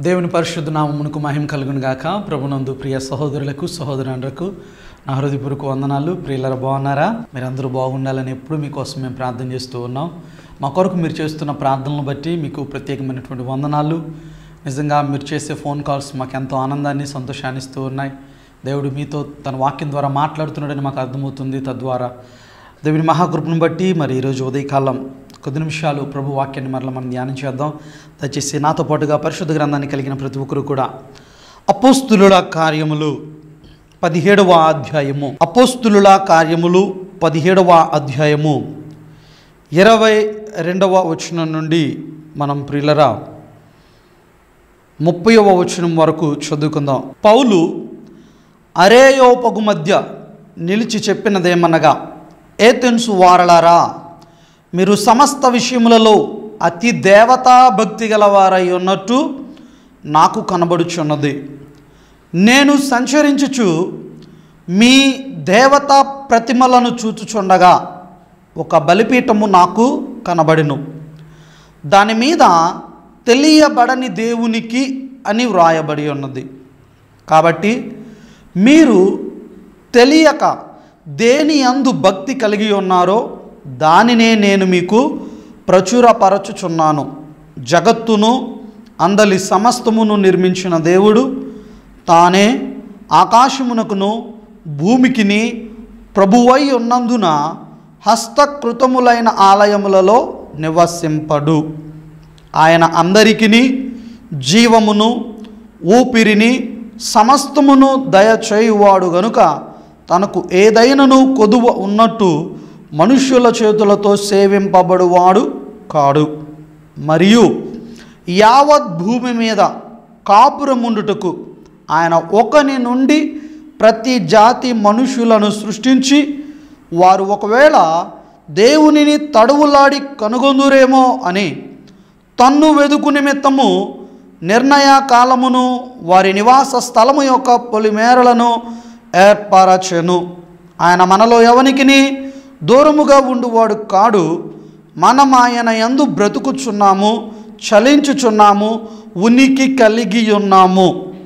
దేవుని పరిశుద్ధ నామమునకు మహిమ కలుగును గాక ప్రభునందు ప్రియ సహోదరులకు సహోదరులకు నా హృదయపూర్వక వందనాలు ప్రియులర బాగున్నారా మీరందరూ బాగుండాలని ఎప్పుడు మీకోసం మేము ప్రార్థన చేస్తూ ఉన్నాం మా కొరకు మీరు చేస్తున్న ప్రార్థనలు బట్టి మీకు ప్రత్యేకమైనటువంటి వందనాలు నిజంగా మీరు చేసే ఫోన్ కాల్స్ మాకు ఎంతో ఆనందాన్ని సంతోషాన్ని ఇస్తూ ఉన్నాయి దేవుడు మీతో తన వాక్యం ద్వారా మాట్లాడుతున్నాడని మాకు అర్థమవుతుంది తద్వారా దేవుని మహాకృపను బట్టి మరి ఈరోజు ఉదయకాలం కొద్ది నిమిషాలు ప్రభు వాక్యాన్ని మరలా మనం ధ్యానం చేద్దాం దయచేసి నాతో పాటుగా పరిశుద్ధ గ్రంథాన్ని కలిగిన ప్రతి ఒక్కరు కూడా అపోస్తులుల కార్యములు పదిహేడవ అధ్యాయము అపోస్తులుల కార్యములు పదిహేడవ అధ్యాయము ఇరవై రెండవ వచనం నుండి మనం ప్రియులరా ముప్పైవ వచనం వరకు చదువుకుందాం పౌలు అరేయోపగు మధ్య నిలిచి చెప్పినదేమనగా ఏతెన్సు వారలారా మీరు సమస్త విషయములలో అతి దేవతా భక్తి గలవారై ఉన్నట్టు నాకు కనబడుచున్నది నేను సంచరించుచు మీ దేవతా ప్రతిమలను చూచుచుండగా ఒక బలిపీఠము నాకు కనబడిను దాని మీద తెలియబడని దేవునికి అని వ్రాయబడి ఉన్నది కాబట్టి మీరు తెలియక దేని అందు భక్తి కలిగి ఉన్నారో దానినే నేను మీకు ప్రచురపరచుచున్నాను జగత్తును అందలి సమస్తమును నిర్మించిన దేవుడు తానే ఆకాశమునకును భూమికిని ప్రభువై ఉన్నందున హస్తకృతములైన ఆలయములలో నివసింపడు ఆయన అందరికిని జీవమును ఊపిరిని సమస్తమును దయచేయువాడు గనుక తనకు ఏదైనను కొదువ ఉన్నట్టు మనుష్యుల చేతులతో సేవింపబడువాడు కాడు మరియు యావత్ భూమి మీద కాపురముండుటకు ఆయన ఒకని నుండి ప్రతి జాతి మనుషులను సృష్టించి వారు ఒకవేళ దేవునిని తడువులాడి కనుగొందురేమో అని తన్ను వెదుకు నిమిత్తము నిర్ణయ కాలమును వారి నివాస స్థలము యొక్క పొలిమేరలను ఏర్పరచెను ఆయన మనలో ఎవనికిని దూరముగా ఉండువాడు కాడు మనం ఆయన యందు బ్రతుకుచున్నాము చలించుచున్నాము ఉనికి కలిగి ఉన్నాము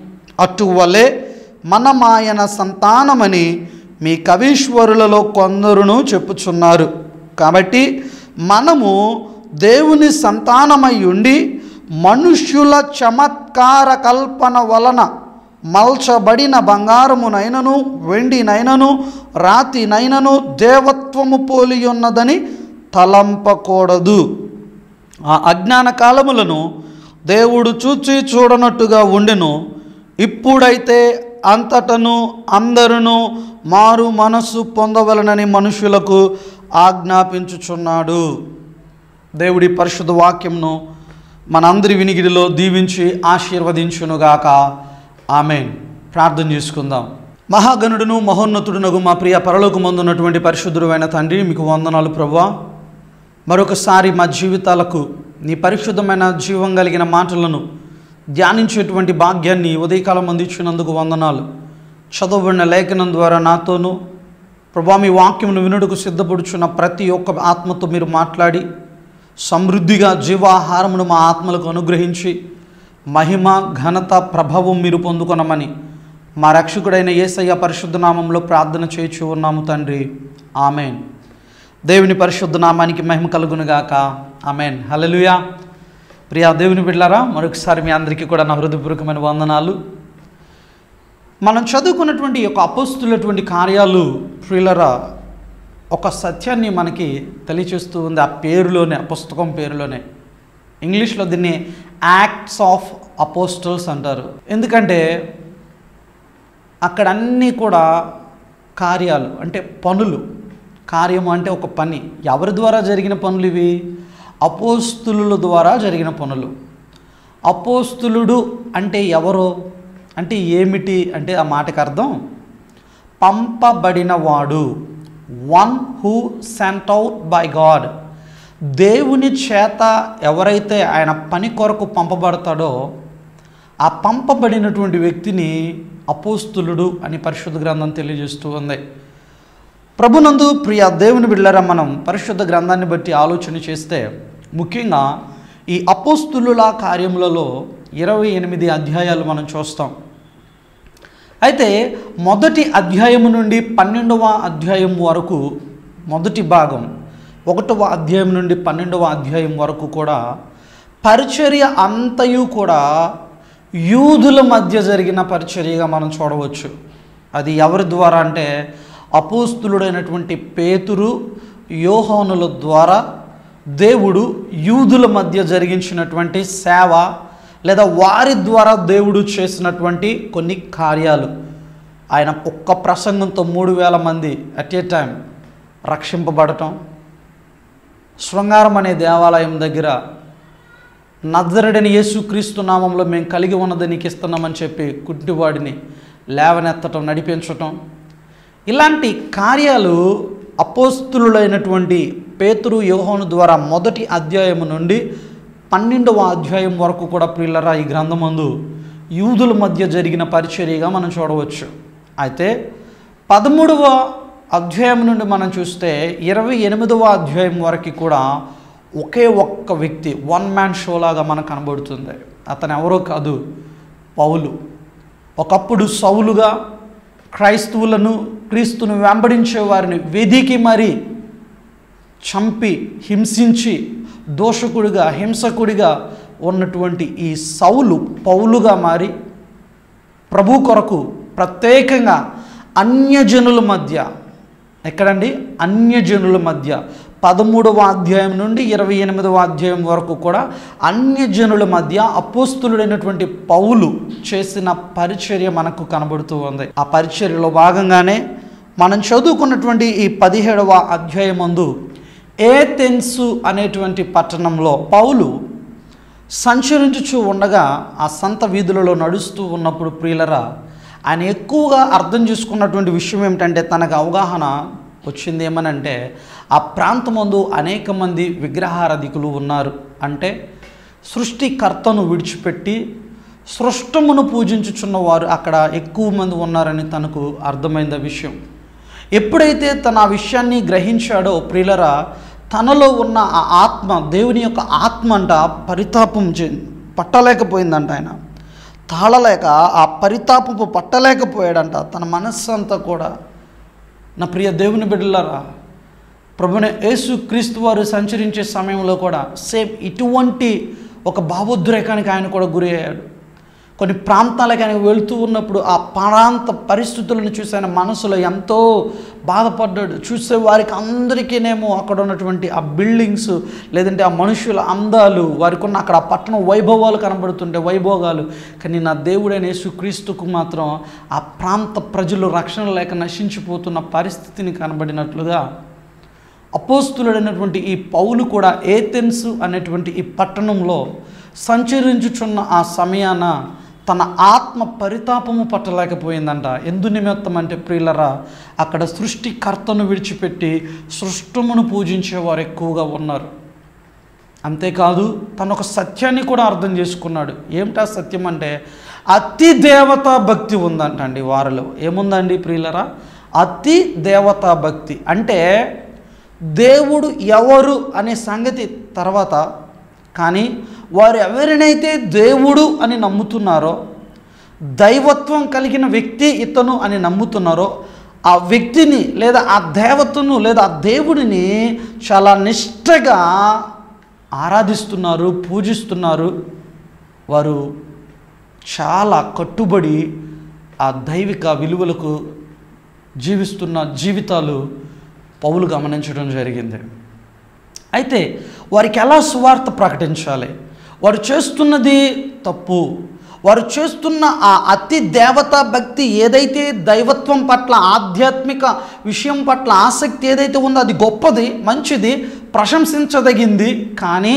అటువలే మనం ఆయన సంతానమని మీ కవీశ్వరులలో కొందరును చెప్పుచున్నారు కాబట్టి మనము దేవుని సంతానమై ఉండి మనుష్యుల చమత్కార కల్పన వలన మల్చబడిన బంగారమునైనను వెండినైనను రాతినైనను దేవత్వము పోలి ఉన్నదని తలంపకూడదు ఆ అజ్ఞాన కాలములను దేవుడు చూచి చూడనట్టుగా ఉండెను ఇప్పుడైతే అంతటను అందరును మారు మనస్సు పొందవలనని మనుషులకు ఆజ్ఞాపించుచున్నాడు దేవుడి పరిశుద్ధ వాక్యంను మనందరి వినిగిడిలో దీవించి ఆశీర్వదించునుగాక ఆమెన్ ప్రార్థన చేసుకుందాం మహాగణుడును మహోన్నతుడునగు మా ప్రియ పరలోకు ముందున్నటువంటి పరిశుద్ధుడు అయిన తండ్రి మీకు వందనాలు ప్రభా మరొకసారి మా జీవితాలకు నీ పరిశుద్ధమైన జీవం కలిగిన మాటలను ధ్యానించేటువంటి భాగ్యాన్ని ఉదయకాలం అందించినందుకు వందనాలు చదవబడిన లేఖనం ద్వారా నాతోనూ ప్రభా మీ వాక్యమును వినుడుకు సిద్ధపడుచున్న ప్రతి ఒక్క ఆత్మతో మీరు మాట్లాడి సమృద్ధిగా జీవాహారమును మా ఆత్మలకు అనుగ్రహించి మహిమ ఘనత ప్రభావం మీరు పొందుకొనమని మా రక్షకుడైన యేసయ్య పరిశుద్ధ నామంలో ప్రార్థన చేయించు ఉన్నాము తండ్రి ఆమెన్ దేవుని పరిశుద్ధ నామానికి మహిమ కలుగునుగాక ఆమెన్ హల్లెలూయా ప్రియా దేవుని బిడ్డారా మరొకసారి మీ అందరికీ కూడా నా హృదయపూర్వకమైన వందనాలు మనం చదువుకున్నటువంటి ఈ యొక్క అపోస్తులటువంటి కార్యాలు ప్రియులరా ఒక సత్యాన్ని మనకి తెలియచేస్తూ ఉంది ఆ పేరులోనే ఆ పుస్తకం పేరులోనే ఇంగ్లీష్లో దీన్ని యాక్ట్స్ ఆఫ్ అపోస్టల్స్ అంటారు ఎందుకంటే అక్కడ అన్నీ కూడా కార్యాలు అంటే పనులు కార్యము అంటే ఒక పని ఎవరి ద్వారా జరిగిన పనులు ఇవి అపోస్తులుల ద్వారా జరిగిన పనులు అపోస్తులుడు అంటే ఎవరు అంటే ఏమిటి అంటే ఆ మాటకు అర్థం పంపబడినవాడు one who sent out by God దేవుని చేత ఎవరైతే ఆయన పని కొరకు పంపబడతాడో ఆ పంపబడినటువంటి వ్యక్తిని అపోస్తులుడు అని పరిశుద్ధ గ్రంథం తెలియజేస్తూ ఉంది ప్రభునందు ప్రియ దేవుని బిళ్ళరా మనం పరిశుద్ధ గ్రంథాన్ని బట్టి ఆలోచన చేస్తే ముఖ్యంగా ఈ అపోస్తులుల కార్యములలో ఇరవై ఎనిమిది అధ్యాయాలు మనం చూస్తాం అయితే మొదటి అధ్యాయము నుండి పన్నెండవ అధ్యాయం వరకు మొదటి భాగం ఒకటవ అధ్యాయం నుండి పన్నెండవ అధ్యాయం వరకు కూడా పరిచర్య అంతయు కూడా యూదుల మధ్య జరిగిన పరిచర్యగా మనం చూడవచ్చు అది ఎవరి ద్వారా అంటే అపోస్తులుడైనటువంటి పేతురు యోహానుల ద్వారా దేవుడు యూదుల మధ్య జరిగించినటువంటి సేవ లేదా వారి ద్వారా దేవుడు చేసినటువంటి కొన్ని కార్యాలు ఆయన ఒక్క ప్రసంగంతో మూడు వేల మంది అట్ ఏ టైం రక్షింపబడటం శృంగారం అనే దేవాలయం దగ్గర నజరడని యేసుక్రీస్తు నామంలో మేము కలిగి ఉన్నది నీకు ఇస్తున్నామని చెప్పి కుంటివాడిని లేవనెత్తటం నడిపించటం ఇలాంటి కార్యాలు అపోస్తులులైనటువంటి పేతురు యోహోను ద్వారా మొదటి అధ్యాయం నుండి పన్నెండవ అధ్యాయం వరకు కూడా ప్రియులరా ఈ గ్రంథమందు యూదుల మధ్య జరిగిన పరిచర్యగా మనం చూడవచ్చు అయితే పదమూడవ అధ్యాయం నుండి మనం చూస్తే ఇరవై ఎనిమిదవ అధ్యాయం వరకు కూడా ఒకే ఒక్క వ్యక్తి వన్ మ్యాన్ షో లాగా మనకు కనబడుతుంది అతను ఎవరో కాదు పౌలు ఒకప్పుడు సౌలుగా క్రైస్తవులను క్రీస్తును వెంబడించే వారిని వెదికి మరి చంపి హింసించి దోషకుడిగా హింసకుడిగా ఉన్నటువంటి ఈ సౌలు పౌలుగా మారి ప్రభు కొరకు ప్రత్యేకంగా అన్యజనుల మధ్య ఎక్కడండి అన్యజనుల మధ్య పదమూడవ అధ్యాయం నుండి ఇరవై ఎనిమిదవ అధ్యాయం వరకు కూడా అన్యజనుల మధ్య అపోస్తులుడైనటువంటి పౌలు చేసిన పరిచర్య మనకు కనబడుతూ ఉంది ఆ పరిచర్యలో భాగంగానే మనం చదువుకున్నటువంటి ఈ పదిహేడవ అధ్యాయం ముందు ఏథెన్సు అనేటువంటి పట్టణంలో పౌలు సంచరించుచూ ఉండగా ఆ సంత వీధులలో నడుస్తూ ఉన్నప్పుడు ప్రియులరా ఆయన ఎక్కువగా అర్థం చేసుకున్నటువంటి విషయం ఏమిటంటే తనకు అవగాహన వచ్చింది ఏమనంటే ఆ ప్రాంతమందు అనేక మంది విగ్రహారాధికులు ఉన్నారు అంటే సృష్టికర్తను విడిచిపెట్టి సృష్టమును పూజించుచున్న వారు అక్కడ ఎక్కువ మంది ఉన్నారని తనకు అర్థమైంది ఆ విషయం ఎప్పుడైతే తన ఆ విషయాన్ని గ్రహించాడో ప్రియులరా తనలో ఉన్న ఆ ఆత్మ దేవుని యొక్క ఆత్మ అంట పరితాపం చే పట్టలేకపోయిందంట ఆయన తాళలేక ఆ పరితాపపు పట్టలేకపోయాడంట తన మనస్సు అంతా కూడా నా ప్రియ దేవుని బిడ్డలారా ప్రభుని యేసు క్రీస్తు వారు సంచరించే సమయంలో కూడా సేమ్ ఇటువంటి ఒక భావోద్రేకానికి ఆయన కూడా గురి అయ్యాడు కొన్ని ప్రాంతాలకు ఆయన వెళ్తూ ఉన్నప్పుడు ఆ ప్రాంత పరిస్థితులను చూసి ఆయన మనసులో ఎంతో బాధపడ్డాడు చూసే వారికి అందరికీనేమో అక్కడ ఉన్నటువంటి ఆ బిల్డింగ్స్ లేదంటే ఆ మనుషుల అందాలు వారికి ఉన్న అక్కడ ఆ పట్టణం వైభవాలు కనబడుతుంటే వైభోగాలు కానీ నా దేవుడైన యేసుక్రీస్తుకు మాత్రం ఆ ప్రాంత ప్రజలు రక్షణ లేక నశించిపోతున్న పరిస్థితిని కనబడినట్లుగా అపోస్తులుడైనటువంటి ఈ పౌలు కూడా ఏథెన్స్ అనేటువంటి ఈ పట్టణంలో సంచరించుచున్న ఆ సమయాన తన ఆత్మ పరితాపము పట్టలేకపోయిందంట ఎందు నిమిత్తం అంటే ప్రియులరా అక్కడ సృష్టికర్తను విడిచిపెట్టి సృష్టమును పూజించేవారు ఎక్కువగా ఉన్నారు అంతేకాదు తను ఒక సత్యాన్ని కూడా అర్థం చేసుకున్నాడు ఏమిటా సత్యం అంటే అతి దేవతా భక్తి ఉందంటండి వారిలో ఏముందండి ప్రియులరా అతి దేవతా భక్తి అంటే దేవుడు ఎవరు అనే సంగతి తర్వాత కానీ వారు ఎవరినైతే దేవుడు అని నమ్ముతున్నారో దైవత్వం కలిగిన వ్యక్తి ఇతను అని నమ్ముతున్నారో ఆ వ్యక్తిని లేదా ఆ దేవతను లేదా ఆ దేవుడిని చాలా నిష్టగా ఆరాధిస్తున్నారు పూజిస్తున్నారు వారు చాలా కట్టుబడి ఆ దైవిక విలువలకు జీవిస్తున్న జీవితాలు పౌలు గమనించడం జరిగింది అయితే వారికి ఎలా సువార్త ప్రకటించాలి వారు చేస్తున్నది తప్పు వారు చేస్తున్న ఆ అతి దేవతా భక్తి ఏదైతే దైవత్వం పట్ల ఆధ్యాత్మిక విషయం పట్ల ఆసక్తి ఏదైతే ఉందో అది గొప్పది మంచిది ప్రశంసించదగింది కానీ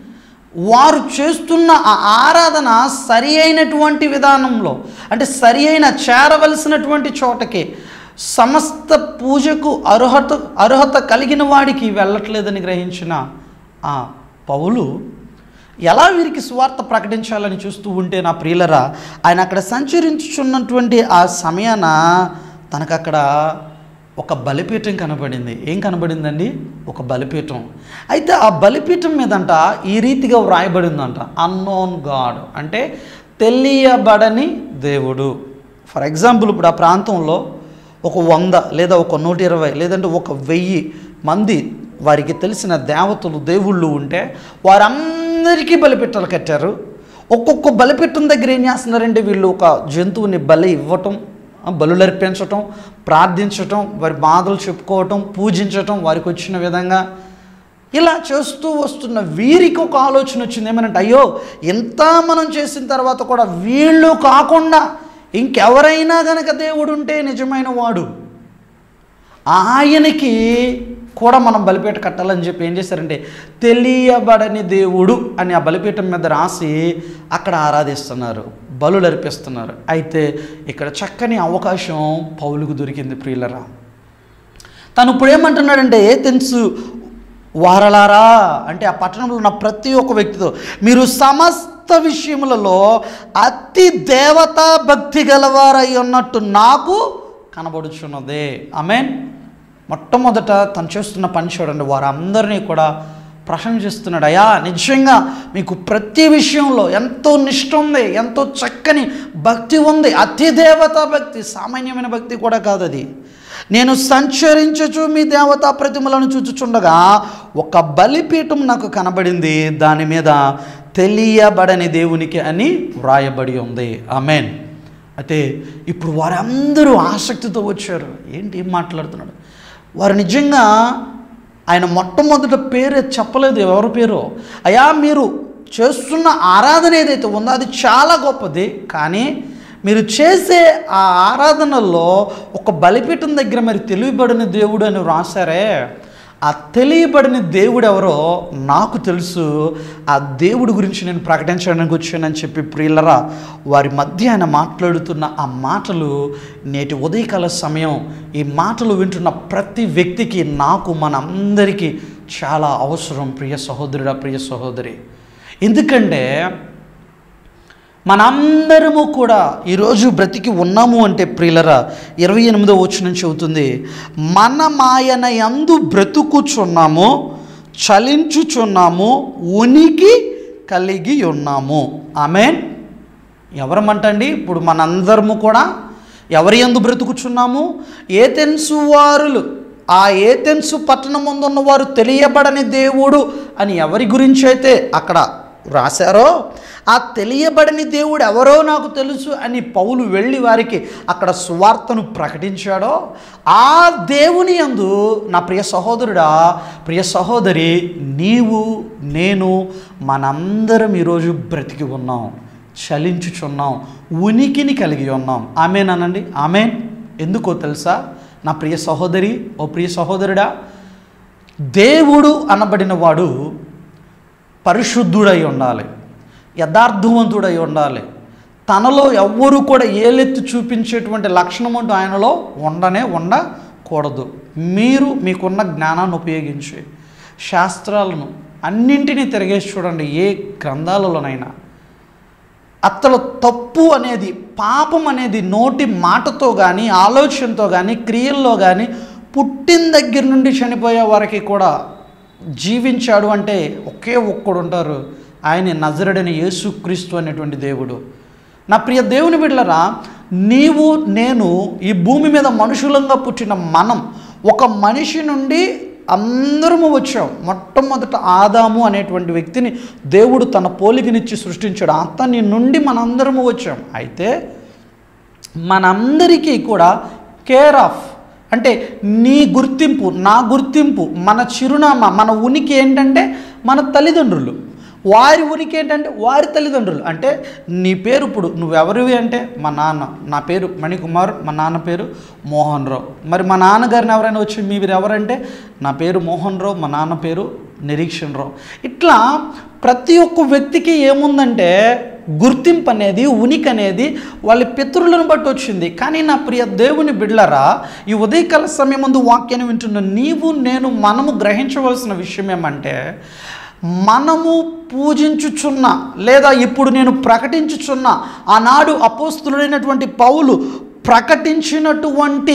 వారు చేస్తున్న ఆ ఆరాధన సరి అయినటువంటి విధానంలో అంటే సరి అయిన చేరవలసినటువంటి చోటకి సమస్త పూజకు అర్హత అర్హత కలిగిన వాడికి వెళ్ళట్లేదని గ్రహించిన ఆ పౌలు ఎలా వీరికి స్వార్థ ప్రకటించాలని చూస్తూ ఉంటే నా ప్రియులరా ఆయన అక్కడ సంచరించుచున్నటువంటి ఆ సమయాన తనకు అక్కడ ఒక బలిపీఠం కనబడింది ఏం కనబడిందండి ఒక బలిపీఠం అయితే ఆ బలిపీఠం మీదంట ఈ రీతిగా వ్రాయబడిందంట అన్నోన్ గాడ్ అంటే తెలియబడని దేవుడు ఫర్ ఎగ్జాంపుల్ ఇప్పుడు ఆ ప్రాంతంలో ఒక వంద లేదా ఒక నూట ఇరవై లేదంటే ఒక వెయ్యి మంది వారికి తెలిసిన దేవతలు దేవుళ్ళు ఉంటే వారందరికీ బలిపిట్టలు కట్టారు ఒక్కొక్క బలిపిట్టం దగ్గర ఏం చేస్తున్నారంటే వీళ్ళు ఒక జంతువుని బలి ఇవ్వటం ఆ, బలులు అర్పించటం ప్రార్థించటం వారి బాధలు చెప్పుకోవటం పూజించటం వారికి వచ్చిన విధంగా ఇలా చేస్తూ వస్తున్న వీరికి ఒక ఆలోచన వచ్చింది ఏమనంటే అయ్యో ఇంత మనం చేసిన తర్వాత కూడా వీళ్ళు కాకుండా ఇంకెవరైనా గనక దేవుడు ఉంటే నిజమైన వాడు ఆయనకి కూడా మనం బలిపీట కట్టాలని చెప్పి ఏం చేశారంటే తెలియబడని దేవుడు అని ఆ బలిపీఠం మీద రాసి అక్కడ ఆరాధిస్తున్నారు బలులు అర్పిస్తున్నారు అయితే ఇక్కడ చక్కని అవకాశం పౌలుకు దొరికింది ప్రియులరా తను ఇప్పుడు ఏమంటున్నాడంటే ఏ తెలుసు వారలారా అంటే ఆ పట్టణంలో ఉన్న ప్రతి ఒక్క వ్యక్తితో మీరు సమస్త విషయములలో అతి దేవతా భక్తి గలవారై ఉన్నట్టు నాకు కనబడుచున్నదే ఆమెన్ మొట్టమొదట తను చేస్తున్న పని చూడండి వారందరినీ కూడా ప్రశంసిస్తున్నాడు అయ్యా నిజంగా మీకు ప్రతి విషయంలో ఎంతో నిష్ఠ ఉంది ఎంతో చక్కని భక్తి ఉంది అతి దేవతా భక్తి సామాన్యమైన భక్తి కూడా కాదు అది నేను సంచరించుచు మీ దేవతా ప్రతిమలను చూచుచుండగా ఒక బలిపీఠం నాకు కనబడింది దాని మీద తెలియబడని దేవునికి అని వ్రాయబడి ఉంది ఆమెన్ అయితే ఇప్పుడు వారందరూ ఆసక్తితో వచ్చారు ఏంటి ఏం మాట్లాడుతున్నాడు వారు నిజంగా ఆయన మొట్టమొదట పేరే చెప్పలేదు ఎవరి పేరు అయా మీరు చేస్తున్న ఆరాధన ఏదైతే ఉందో అది చాలా గొప్పది కానీ మీరు చేసే ఆ ఆరాధనలో ఒక బలిపీఠం దగ్గర మరి తెలియబడిన దేవుడు అని వ్రాసారే ఆ తెలియబడిన దేవుడు ఎవరో నాకు తెలుసు ఆ దేవుడి గురించి నేను ప్రకటించడానికి వచ్చానని చెప్పి ప్రియులరా వారి మధ్య ఆయన మాట్లాడుతున్న ఆ మాటలు నేటి ఉదయకాల సమయం ఈ మాటలు వింటున్న ప్రతి వ్యక్తికి నాకు మనందరికీ చాలా అవసరం ప్రియ సహోదరుడా ప్రియ సహోదరి ఎందుకంటే మనందరము కూడా ఈరోజు బ్రతికి ఉన్నాము అంటే ప్రియులరా ఇరవై ఎనిమిదో వచ్చిన చెబుతుంది మన మాయన యందు బ్రతుకుచున్నాము చలించుచున్నాము ఉనికి కలిగి ఉన్నాము ఆమెన్ ఎవరమంటండి ఇప్పుడు మనందరము కూడా ఎవరి ఎందు బ్రతుకుచున్నాము ఏతెన్సు వారులు ఆ ఏతెన్సు పట్టణం ముందు ఉన్నవారు తెలియబడని దేవుడు అని ఎవరి గురించి అయితే అక్కడ రాశారో ఆ తెలియబడని దేవుడు ఎవరో నాకు తెలుసు అని పౌలు వెళ్ళి వారికి అక్కడ సువార్తను ప్రకటించాడో ఆ దేవుని యందు నా ప్రియ సహోదరుడా ప్రియ సహోదరి నీవు నేను మనందరం ఈరోజు బ్రతికి ఉన్నాం చలించుచున్నాం ఉనికిని కలిగి ఉన్నాం ఆమెనానండి ఆమెన్ ఎందుకో తెలుసా నా ప్రియ సహోదరి ఓ ప్రియ సహోదరుడా దేవుడు అనబడిన వాడు పరిశుద్ధుడై ఉండాలి యథార్థవంతుడై ఉండాలి తనలో ఎవ్వరూ కూడా ఏలెత్తి చూపించేటువంటి లక్షణం అంటూ ఆయనలో ఉండనే ఉండకూడదు మీరు మీకున్న జ్ఞానాన్ని ఉపయోగించి శాస్త్రాలను అన్నింటినీ తిరిగేసి చూడండి ఏ గ్రంథాలలోనైనా అతను తప్పు అనేది పాపం అనేది నోటి మాటతో కానీ ఆలోచనతో కానీ క్రియల్లో కానీ పుట్టిన దగ్గర నుండి చనిపోయే వరకు కూడా జీవించాడు అంటే ఒకే ఒక్కడు ఉంటారు ఆయన నజరడని యేసుక్రీస్తు అనేటువంటి దేవుడు నా ప్రియ దేవుని బిడ్డలరా నీవు నేను ఈ భూమి మీద మనుషులంగా పుట్టిన మనం ఒక మనిషి నుండి అందరము వచ్చాం మొట్టమొదట ఆదాము అనేటువంటి వ్యక్తిని దేవుడు తన పోలికనిచ్చి సృష్టించాడు అతని నుండి మనందరము వచ్చాం అయితే మనందరికీ కూడా కేర్ ఆఫ్ అంటే నీ గుర్తింపు నా గుర్తింపు మన చిరునామా మన ఉనికి ఏంటంటే మన తల్లిదండ్రులు వారి ఉనికి ఏంటంటే వారి తల్లిదండ్రులు అంటే నీ పేరు ఇప్పుడు నువ్వెవరివి అంటే మా నాన్న నా పేరు మణికుమార్ మా నాన్న పేరు మోహన్ రావు మరి మా నాన్నగారిని ఎవరైనా వచ్చి మీరు ఎవరంటే నా పేరు మోహన్ రావు మా నాన్న పేరు నిరీక్షణ్ రావు ఇట్లా ప్రతి ఒక్క వ్యక్తికి ఏముందంటే గుర్తింపు అనేది ఉనికి అనేది వాళ్ళ పితరులను బట్టి వచ్చింది కానీ నా ప్రియ దేవుని బిడ్లరా ఈ ఉదయకాల సమయం ముందు వాక్యాన్ని వింటున్న నీవు నేను మనము గ్రహించవలసిన విషయం ఏమంటే మనము పూజించుచున్న లేదా ఇప్పుడు నేను ప్రకటించుచున్న ఆనాడు అపోస్తులైనటువంటి పౌలు ప్రకటించినటువంటి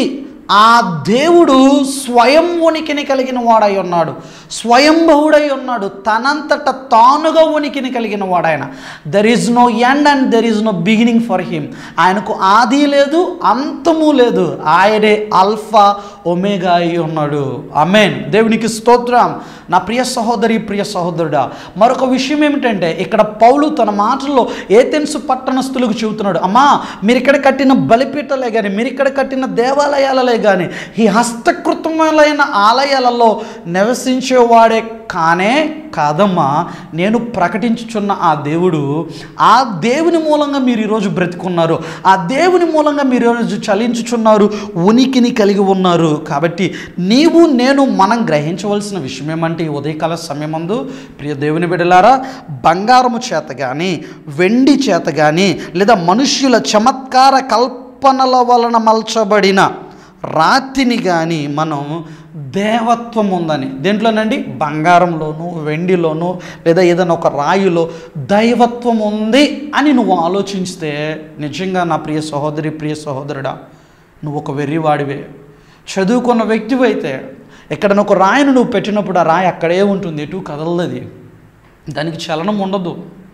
ఆ దేవుడు స్వయం ఉనికిని కలిగిన వాడై ఉన్నాడు స్వయంభవుడై ఉన్నాడు తనంతట తానుగా ఉనికిని కలిగిన వాడాయన there is no end and there is no beginning for him ఆయనకు ఆది లేదు అంతము లేదు ఆయనే అల్ఫా ఒమేగా అయి ఉన్నాడు అమేన్ దేవునికి స్తోత్రం నా ప్రియ సహోదరి ప్రియ సహోదరుడా మరొక విషయం ఏమిటంటే ఇక్కడ పౌలు తన మాటల్లో ఏథెన్స్ పట్టణస్థులకు చెబుతున్నాడు అమ్మా మీరు ఇక్కడ కట్టిన బలిపీఠలే కానీ మీరు ఇక్కడ కట్టిన దేవాలయాలలే కానీ ఈ హస్తకృతములైన ఆలయాలలో నివసించేవాడే కానే కాదమ్మా నేను ప్రకటించుచున్న ఆ దేవుడు ఆ దేవుని మూలంగా మీరు ఈరోజు బ్రతికున్నారు ఆ దేవుని మూలంగా మీరు ఈరోజు చలించుచున్నారు ఉనికిని కలిగి ఉన్నారు కాబట్టి నీవు నేను మనం గ్రహించవలసిన విషయం ఏమంటే ఈ ఉదయకాల సమయమందు ప్రియ దేవుని బిడలారా బంగారము చేత కానీ వెండి చేత కానీ లేదా మనుష్యుల చమత్కార కల్పనల వలన మలచబడిన రాతిని కానీ మనం దేవత్వం ఉందని దేంట్లోనండి బంగారంలోను వెండిలోను లేదా ఏదైనా ఒక రాయిలో దైవత్వం ఉంది అని నువ్వు ఆలోచిస్తే నిజంగా నా ప్రియ సహోదరి ప్రియ సహోదరుడా నువ్వు ఒక వెర్రివాడివే చదువుకున్న వ్యక్తివైతే ఎక్కడైనా ఒక రాయిని నువ్వు పెట్టినప్పుడు ఆ రాయి అక్కడే ఉంటుంది ఎటు కదలది దానికి చలనం ఉండదు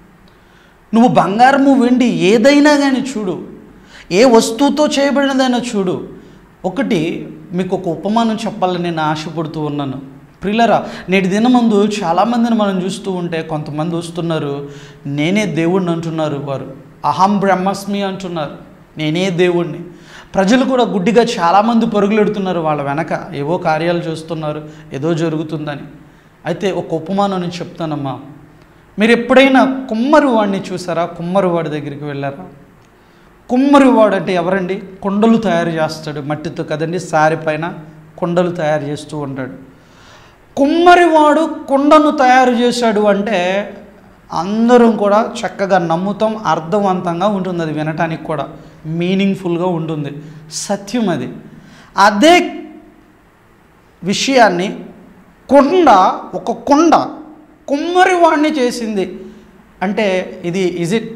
నువ్వు బంగారము వెండి ఏదైనా కానీ చూడు ఏ వస్తువుతో చేయబడినదైనా చూడు ఒకటి మీకు ఒక ఉపమానం చెప్పాలని నేను ఆశపడుతూ ఉన్నాను ప్రిల్లరా నేటి దినమందు చాలామందిని మనం చూస్తూ ఉంటే కొంతమంది వస్తున్నారు నేనే దేవుణ్ణి అంటున్నారు వారు అహం బ్రహ్మస్మి అంటున్నారు నేనే దేవుణ్ణి ప్రజలు కూడా గుడ్డిగా చాలామంది పరుగులెడుతున్నారు వాళ్ళ వెనక ఏవో కార్యాలు చేస్తున్నారు ఏదో జరుగుతుందని అయితే ఒక ఉపమానం నేను చెప్తానమ్మా మీరు ఎప్పుడైనా కుమ్మరి వాడిని చూసారా కుమ్మరి వాడి దగ్గరికి వెళ్ళారా కుమ్మరి వాడు అంటే ఎవరండి కొండలు తయారు చేస్తాడు మట్టితో కదండి సారి పైన కొండలు తయారు చేస్తూ ఉంటాడు కుమ్మరివాడు కుండను తయారు చేశాడు అంటే అందరం కూడా చక్కగా నమ్ముతాం అర్థవంతంగా ఉంటుంది అది వినటానికి కూడా మీనింగ్ఫుల్గా ఉంటుంది సత్యం అది అదే విషయాన్ని కొండ ఒక కొండ కుమ్మరివాడిని చేసింది అంటే ఇది is it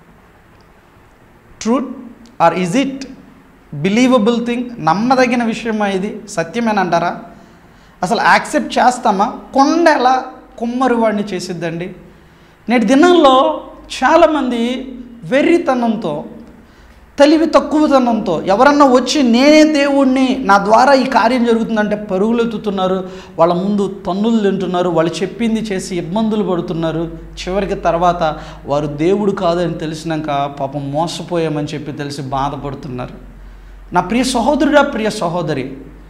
truth or is it believable thing నమ్మదగిన విషయమా ఇది సత్యమేనంటారా అసలు యాక్సెప్ట్ చేస్తామా కొండ ఎలా కుమ్మరివాడిని చేసిద్దండి నేటి దినంలో చాలామంది వెర్రితనంతో తెలివి తక్కువతనంతో ఎవరన్నా వచ్చి నేనే దేవుణ్ణి నా ద్వారా ఈ కార్యం జరుగుతుందంటే పరుగులు ఎత్తుతున్నారు వాళ్ళ ముందు తన్నులు తింటున్నారు వాళ్ళు చెప్పింది చేసి ఇబ్బందులు పడుతున్నారు చివరికి తర్వాత వారు దేవుడు కాదని తెలిసినాక పాపం మోసపోయామని చెప్పి తెలిసి బాధపడుతున్నారు నా ప్రియ సహోదరుడా ప్రియ సహోదరి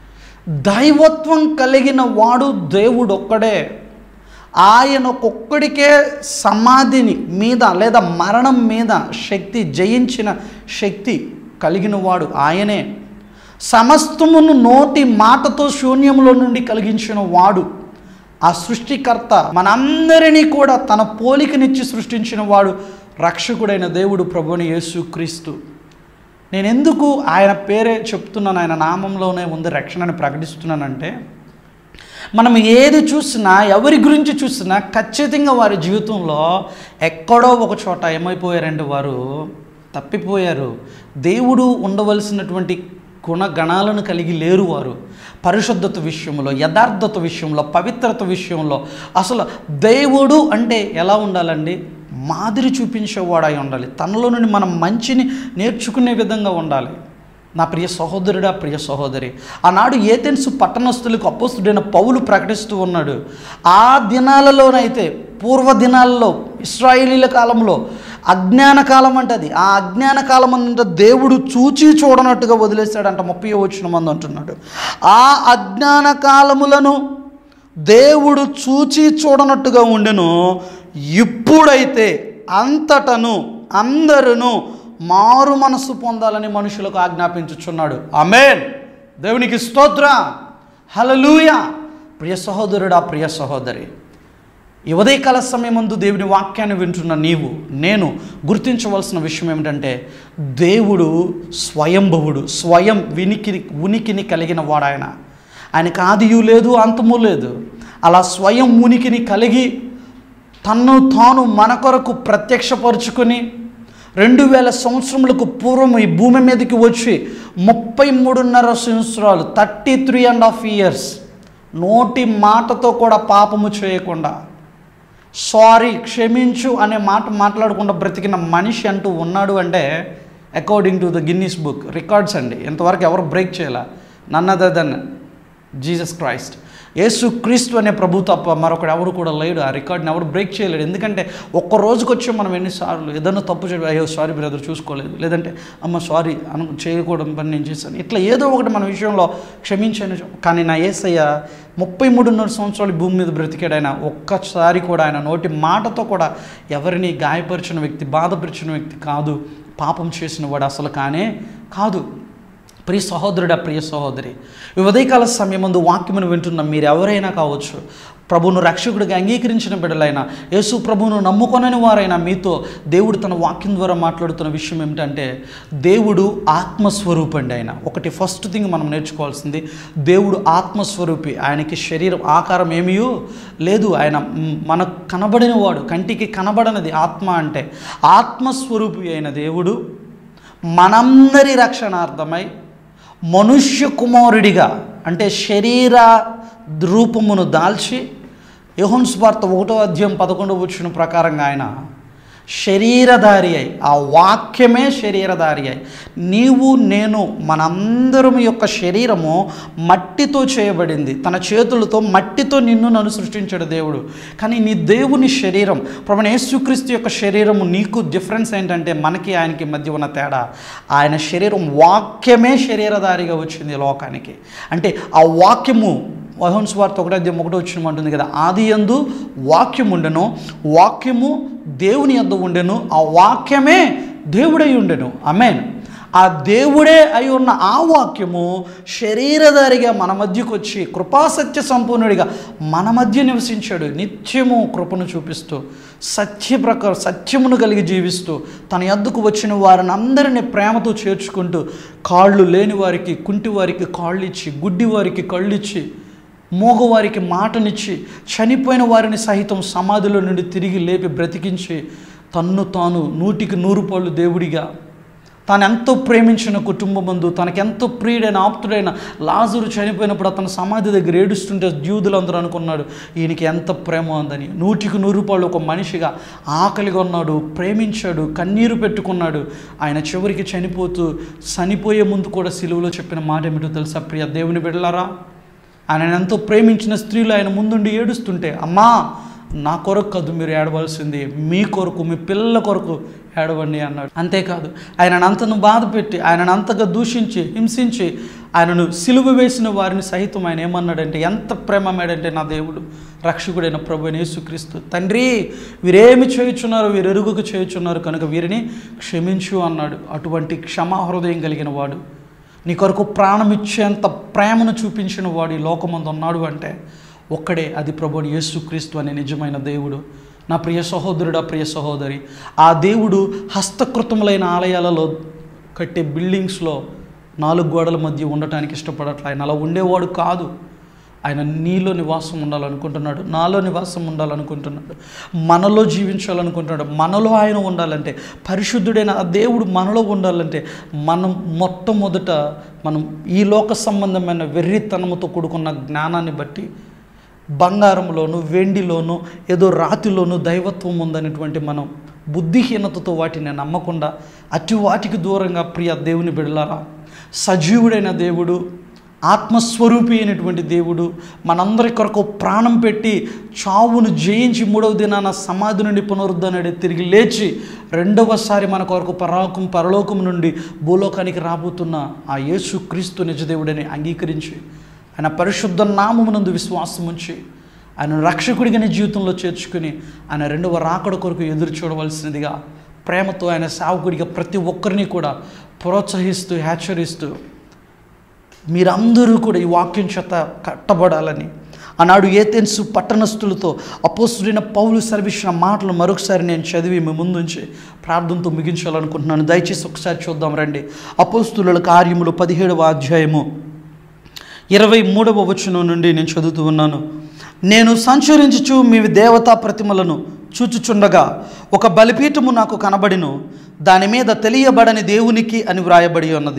దైవత్వం కలిగిన వాడు దేవుడు ఒక్కడే ఆయన ఒక్కడికే సమాధిని మీద లేదా మరణం మీద శక్తి జయించిన శక్తి కలిగిన వాడు ఆయనే సమస్తమును నోటి మాటతో శూన్యములో నుండి కలిగించిన వాడు ఆ సృష్టికర్త మనందరినీ కూడా తన పోలికనిచ్చి సృష్టించిన వాడు రక్షకుడైన దేవుడు ప్రభుని యేసు క్రీస్తు నేను ఎందుకు ఆయన పేరే చెప్తున్నాను ఆయన నామంలోనే ఉంది రక్షణని ప్రకటిస్తున్నానంటే మనం ఏది చూసినా ఎవరి గురించి చూసినా ఖచ్చితంగా వారి జీవితంలో ఎక్కడో ఒక చోట ఏమైపోయారంటే వారు తప్పిపోయారు దేవుడు ఉండవలసినటువంటి గుణగణాలను కలిగి లేరు వారు పరిశుద్ధత విషయంలో యథార్థత విషయంలో పవిత్రత విషయంలో అసలు దేవుడు అంటే ఎలా ఉండాలండి మాదిరి చూపించేవాడై ఉండాలి తనలో నుండి మనం మంచిని నేర్చుకునే విధంగా ఉండాలి నా ప్రియ సహోదరుడా ప్రియ సహోదరి ఆనాడు ఏథెన్స్ పట్టణస్థులకు అపోస్తుడైన పౌలు ప్రకటిస్తూ ఉన్నాడు ఆ దినాలలోనైతే పూర్వ దినాల్లో ఇస్రాయేలీల కాలంలో అజ్ఞాన కాలం అంటది ఆ అజ్ఞాన కాలం అంట దేవుడు చూచి చూడనట్టుగా వదిలేశాడంట ముప్పై వచ్చిన మంది అంటున్నాడు ఆ అజ్ఞాన కాలములను దేవుడు చూచి చూడనట్టుగా ఉండెను ఇప్పుడైతే అంతటను అందరును మారు మనస్సు పొందాలని మనుషులకు ఆజ్ఞాపించుచున్నాడు అమేన్ దేవునికి స్తోత్ర హలలుయ ప్రియ సహోదరుడా ప్రియ సహోదరి ఈ ఉదయకాల సమయమందు దేవుని వాక్యాన్ని వింటున్న నీవు నేను గుర్తించవలసిన విషయం ఏమిటంటే దేవుడు స్వయంభవుడు స్వయం వినికిని ఉనికిని కలిగిన వాడాయన ఆయనకు ఆదియు లేదు అంతము లేదు అలా స్వయం ఉనికిని కలిగి తన్ను తాను మన కొరకు ప్రత్యక్షపరుచుకొని రెండు వేల సంవత్సరములకు పూర్వం ఈ భూమి మీదకి వచ్చి ముప్పై ముప్పై మూడున్నర సంవత్సరాలు thirty three and half years నోటి మాటతో కూడా పాపము చేయకుండా సారీ క్షమించు అనే మాట మాట్లాడకుండా బ్రతికిన మనిషి అంటూ ఉన్నాడు అంటే according to the Guinness book records అండి ఇంతవరకు ఎవరు బ్రేక్ చేయాల none other than Jesus Christ యేసు క్రీస్తు అనే ప్రభు తప్ప మరొకడు ఎవరు కూడా లేడు ఆ రికార్డ్ని ఎవరు బ్రేక్ చేయలేడు ఎందుకంటే ఒక్క రోజుకి వచ్చి మనం ఎన్నిసార్లు ఏదైనా తప్పు చేయడం అయ్యో సారీ బ్రదర్ చూసుకోలేదు లేదంటే అమ్మ సారీ అను చేయకూడదు పని నేను చేశాను ఇట్లా ఏదో ఒకటి మన విషయంలో క్షమించాను కానీ నా ఏసయ్య ముప్పై మూడున్నర సంవత్సరాలు ఈ భూమి మీద బ్రతికాడు ఆయన ఒక్కసారి కూడా ఆయన నోటి మాటతో కూడా ఎవరిని గాయపరిచిన వ్యక్తి బాధపరిచిన వ్యక్తి కాదు పాపం చేసిన వాడు అసలు కానే కాదు ప్రియ సహోదరుడా ప్రియ సహోదరి ఈ ఉదయకాల సమయం ముందు వాక్యమును వింటున్న మీరు ఎవరైనా కావచ్చు ప్రభువును రక్షకుడిగా అంగీకరించిన బిడ్డలైనా యేసు ప్రభువును నమ్ముకొనని వారైనా మీతో దేవుడు తన వాక్యం ద్వారా మాట్లాడుతున్న విషయం ఏమిటంటే దేవుడు ఆత్మస్వరూపండి ఆయన ఒకటి ఫస్ట్ థింగ్ మనం నేర్చుకోవాల్సింది దేవుడు ఆత్మస్వరూపి ఆయనకి శరీరం ఆకారం ఏమీయో లేదు ఆయన మ్, మనకు కనబడిన వాడు కంటికి కనబడనది ఆత్మ అంటే ఆత్మస్వరూపి అయిన దేవుడు మనందరి రక్షణార్థమై మనుష్య కుమారుడిగా అంటే శరీర రూపమును దాల్చి యోహన్స్ వార్త ఒకటో అధ్యాయం పదకొండవ వచ్చిన ప్రకారంగా ఆయన శరీరధారి అయి ఆ వాక్యమే శరీరధారి అయి నీవు నేను మనందరం యొక్క శరీరము మట్టితో చేయబడింది తన చేతులతో మట్టితో నిన్ను నన్ను సృష్టించాడు దేవుడు కానీ నీ దేవుని శరీరం ప్రభు యేసుక్రీస్తు యొక్క శరీరము నీకు డిఫరెన్స్ ఏంటంటే మనకి ఆయనకి మధ్య ఉన్న తేడా ఆయన శరీరం వాక్యమే శరీరధారిగా వచ్చింది ఈ లోకానికి అంటే ఆ వాక్యము వహన్స్ వార్త ఒకటో అధ్యాయం ఒకటో వచ్చిన ఉంటుంది కదా ఆది యందు వాక్యం ఉండెను వాక్యము దేవుని యొద్ద ఉండెను ఆ వాక్యమే దేవుడై ఉండెను అమేన్ ఆ దేవుడే అయి ఉన్న ఆ వాక్యము శరీరధారిగా మన మధ్యకు వచ్చి కృపాసత్య సంపూర్ణుడిగా మన మధ్య నివసించాడు నిత్యము కృపను చూపిస్తూ సత్య ప్రకారం సత్యమును కలిగి జీవిస్తూ తన యొద్దకు వచ్చిన వారిని అందరినీ ప్రేమతో చేర్చుకుంటూ కాళ్ళు లేని వారికి కుంటి వారికి కాళ్ళు ఇచ్చి గుడ్డి వారికి కళ్ళు ఇచ్చి మూగవారికి మాటనిచ్చి చనిపోయిన వారిని సహితం సమాధిలో నుండి తిరిగి లేపి బ్రతికించి తన్ను తాను నూటికి నూరు పళ్ళు దేవుడిగా తాను ఎంతో ప్రేమించిన కుటుంబమందు తనకెంతో ప్రియుడైన ఆప్తుడైన లాజరు చనిపోయినప్పుడు అతను సమాధి దగ్గర ఏడుస్తుంటే యూదులందరూ అనుకున్నాడు ఈయనకి ఎంత ప్రేమ ఉందని నూటికి నూరు రూపాయలు ఒక మనిషిగా ఆకలిగా ఉన్నాడు ప్రేమించాడు కన్నీరు పెట్టుకున్నాడు ఆయన చివరికి చనిపోతూ చనిపోయే ముందు కూడా సిలువలో చెప్పిన మాట ఏమిటో తెలుసా ప్రియ దేవుని బిడ్డలారా ఆయన ఎంతో ప్రేమించిన స్త్రీలు ఆయన ముందుండి ఏడుస్తుంటే అమ్మా నా కొరకు కాదు మీరు ఏడవలసింది మీ కొరకు మీ పిల్లల కొరకు ఏడవండి అన్నాడు అంతేకాదు ఆయనను అంతను బాధ పెట్టి ఆయనను అంతగా దూషించి హింసించి ఆయనను సిలువ వేసిన వారిని సహితం ఆయన ఏమన్నాడంటే ఎంత ప్రేమమేడంటే నా దేవుడు రక్షకుడైన ప్రభు అయిన యేసుక్రీస్తు తండ్రి వీరేమి చేయుచున్నారు వీరు ఎరుగుకు చేయుచున్నారు కనుక వీరిని క్షమించు అన్నాడు అటువంటి క్షమా హృదయం కలిగిన వాడు నీ కొరకు ప్రాణం ఇచ్చేంత ప్రేమను చూపించిన వాడు ఈ లోకమందు ఉన్నాడు అంటే ఒక్కడే అది ప్రభుని యేసుక్రీస్తు అనే నిజమైన దేవుడు నా ప్రియ సహోదరుడా ప్రియ సహోదరి ఆ దేవుడు హస్తకృతములైన ఆలయాలలో కట్టే బిల్డింగ్స్లో నాలుగు గోడల మధ్య ఉండటానికి ఇష్టపడట్ల ఆయన అలా ఉండేవాడు కాదు ఆయన నీలో నివాసం ఉండాలనుకుంటున్నాడు నాలో నివాసం ఉండాలనుకుంటున్నాడు మనలో జీవించాలనుకుంటున్నాడు మనలో ఆయన ఉండాలంటే పరిశుద్ధుడైన ఆ దేవుడు మనలో ఉండాలంటే మనం మొట్టమొదట మనం ఈ లోక సంబంధమైన వెర్రితనముతో కూడుకున్న జ్ఞానాన్ని బట్టి బంగారంలోను వెండిలోను ఏదో రాతిలోను దైవత్వం ఉందనేటువంటి మనం బుద్ధిహీనతతో వాటిని నమ్మకుండా అటు వాటికి దూరంగా ప్రియ దేవుని బిడలారా సజీవుడైన దేవుడు ఆత్మస్వరూపి అయినటువంటి దేవుడు మనందరి కొరకు ప్రాణం పెట్టి చావును జయించి మూడవ దినాన సమాధి నుండి పునరుద్ధరణి తిరిగి లేచి రెండవసారి మన కొరకు పరలోకం పరలోకం నుండి భూలోకానికి రాబోతున్న ఆ యేసు క్రీస్తు నిజదేవుడని అంగీకరించి ఆయన పరిశుద్ధ నామమునందు విశ్వాసం ఉంచి ఆయన రక్షకుడిగా నీ జీవితంలో చేర్చుకుని ఆయన రెండవ రాకడ కొరకు ఎదురు చూడవలసినదిగా ప్రేమతో ఆయన సేవకుడిగా ప్రతి ఒక్కరిని కూడా ప్రోత్సహిస్తూ హెచ్చరిస్తూ మీరందరూ కూడా ఈ వాక్యం చేత కట్టబడాలని ఆనాడు ఏతెన్సు పట్టణస్థులతో అపోస్తుడైన పౌలు సర్వించిన మాటలు మరొకసారి నేను చదివి మీ ముందుంచి ప్రార్థనతో ముగించాలనుకుంటున్నాను దయచేసి ఒకసారి చూద్దాం రండి అపోస్తుల కార్యములు పదిహేడవ అధ్యాయము ఇరవై మూడవ వచనం నుండి నేను చదువుతూ ఉన్నాను నేను సంచరించుచు మీ దేవతా ప్రతిమలను చూచుచుండగా ఒక బలిపీఠము నాకు కనబడిను దాని మీద తెలియబడని దేవునికి అని వ్రాయబడి ఉన్నది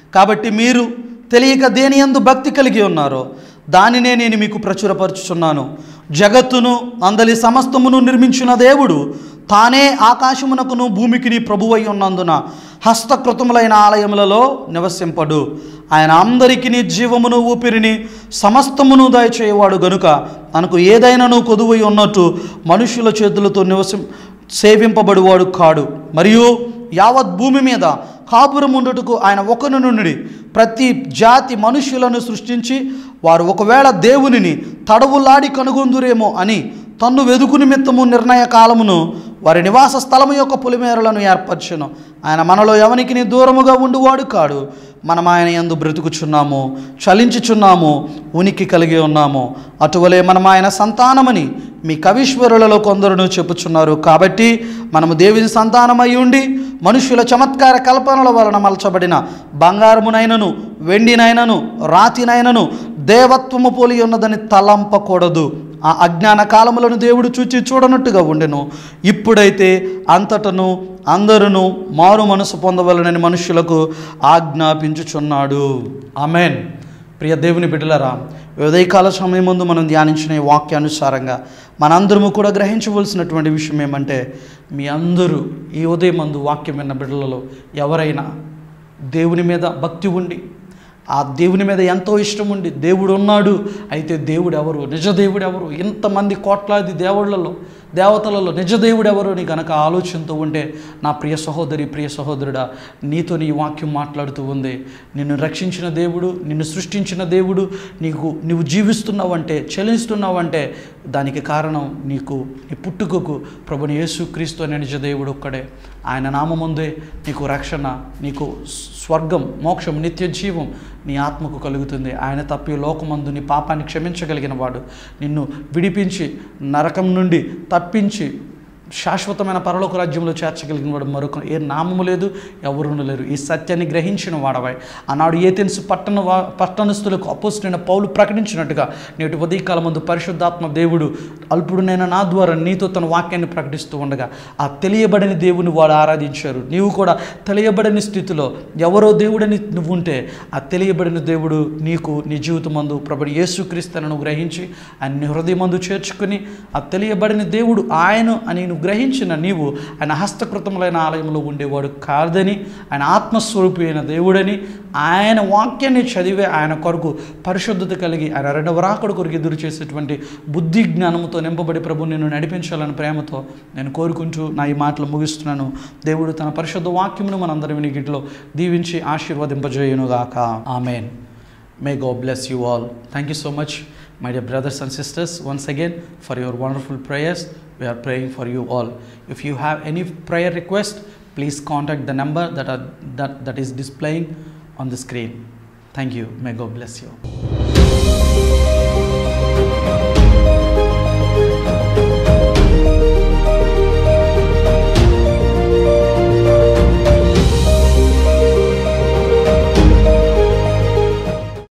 కాబట్టి మీరు తెలియక దేని యందు భక్తి కలిగి ఉన్నారో దానినే నేను మీకు ప్రచురపరుచుచున్నాను జగత్తును అందలి సమస్తమును నిర్మించిన దేవుడు తానే ఆకాశమునకును భూమికిని ప్రభువై ఉన్నందున హస్తకృతములైన ఆలయములలో నివసింపడు ఆయన అందరికీ జీవమును ఊపిరిని సమస్తమును దయచేయవాడు గనుక తనకు ఏదైనాను కొదువై ఉన్నట్టు మనుషుల చేతులతో నివసం సేవింపబడువాడు కాడు మరియు యావత్ భూమి మీద కాపురం ఉండుటకు ఆయన ఒకను నుండి ప్రతి జాతి మనుష్యులను సృష్టించి వారు ఒకవేళ దేవునిని తడవులాడి కనుగొందురేమో అని తన్ను వెదుకు నిమిత్తము నిర్ణయ కాలమును వారి నివాస స్థలము యొక్క పులిమేరలను ఏర్పరచును ఆయన మనలో ఎవనికి దూరముగా ఉండువాడు కాడు మనం ఆయన యందు బ్రతుకుచున్నాము చలించుచున్నాము ఉనికి కలిగి ఉన్నాము అటువలే మనం ఆయన సంతానమని మీ కవీశ్వరులలో కొందరును చెప్పుచున్నారు కాబట్టి మనము దేవుని సంతానమై ఉండి మనుషుల చమత్కార కల్పనల వలన మలచబడిన బంగారమునైనను వెండినైనను రాతినైనను దేవత్వము పోలి ఉన్నదని తలంపకూడదు ఆ అజ్ఞాన కాలములను దేవుడు చూచి చూడనట్టుగా ఉండెను ఇప్పుడైతే అంతటను అందరును మారు మనసు పొందవలనని మనుషులకు ఆజ్ఞాపించుచున్నాడు ఆమెన్ ప్రియ దేవుని బిడ్డలరా ఉదయకాల సమయం ముందు మనం ధ్యానించిన ఈ వాక్యానుసారంగా మనందరము కూడా గ్రహించవలసినటువంటి విషయం ఏమంటే మీ అందరూ ఈ ఉదయం మందు వాక్యం విన్న బిడ్డలలో ఎవరైనా దేవుని మీద భక్తి ఉండి ఆ దేవుని మీద ఎంతో ఇష్టం ఉండి దేవుడు ఉన్నాడు అయితే దేవుడు ఎవరు నిజ దేవుడు ఎవరు ఇంతమంది కోట్లాది దేవుళ్ళలో దేవతలలో నిజ దేవుడు ఎవరు నీ కనుక ఆలోచనతో ఉంటే నా ప్రియ సహోదరి ప్రియ సహోదరుడా నీతో నీ వాక్యం మాట్లాడుతూ ఉంది నిన్ను రక్షించిన దేవుడు నిన్ను సృష్టించిన దేవుడు నీకు నువ్వు జీవిస్తున్నావంటే చలిస్తున్నావంటే దానికి కారణం నీకు నీ పుట్టుకకు ప్రభుని యేసు క్రీస్తు అనే నిజ దేవుడు ఒక్కడే ఆయన నామముందే నీకు రక్షణ నీకు స్వర్గం మోక్షం నిత్య జీవం నీ ఆత్మకు కలుగుతుంది ఆయన తప్పి లోకమందు నీ పాపాన్ని క్షమించగలిగిన వాడు నిన్ను విడిపించి నరకం నుండి తప్పించి శాశ్వతమైన పరలోక రాజ్యంలో చేర్చగలిగిన వాడు మరొక ఏ నామము లేదు ఎవరును లేరు ఈ సత్యాన్ని గ్రహించిన వాడవాయి ఆనాడు ఏ తెలుసు పట్టణ వా- పట్టణస్థులకు అపోజిట్ పౌలు ప్రకటించినట్టుగా నేటి ఉదయకాలం ముందు పరిశుద్ధాత్మ దేవుడు అల్పుడునైన నా ద్వారా నీతో తన వాక్యాన్ని ప్రకటిస్తూ ఉండగా ఆ తెలియబడని దేవుని వాడు ఆరాధించారు నీవు కూడా తెలియబడని స్థితిలో ఎవరో దేవుడని నువ్వు ఉంటే ఆ తెలియబడిన దేవుడు నీకు నీ జీవితం మందు ప్రభు యేసుక్రీస్తులను గ్రహించి ఆయన నీ హృదయమందు చేర్చుకుని ఆ తెలియబడిన దేవుడు ఆయన అని నువ్వు గ్రహించిన నీవు ఆయన హస్తకృతములైన ఆలయంలో ఉండేవాడు కాదని ఆయన ఆత్మస్వరూపి అయిన దేవుడని ఆయన వాక్యాన్ని చదివే ఆయన కొరకు పరిశుద్ధత కలిగి ఆయన రెండవ రాకడ కొరకు ఎదురు చేసేటువంటి బుద్ధి జ్ఞానముతో నింపబడి ప్రభు నిన్ను నడిపించాలని ప్రేమతో నేను కోరుకుంటూ నా ఈ మాటలు ముగిస్తున్నాను దేవుడు తన పరిశుద్ధ వాక్యమును మనందరి వినికిట్లో దీవించి ఆశీర్వదింపజేయునుగాక amen May God bless you all. Thank you so much, my dear brothers and sisters, once again for your wonderful prayers. We are praying for you all. If you have any prayer request, please contact the number that, are, that, that is displaying on the screen. Thank you. May God bless you.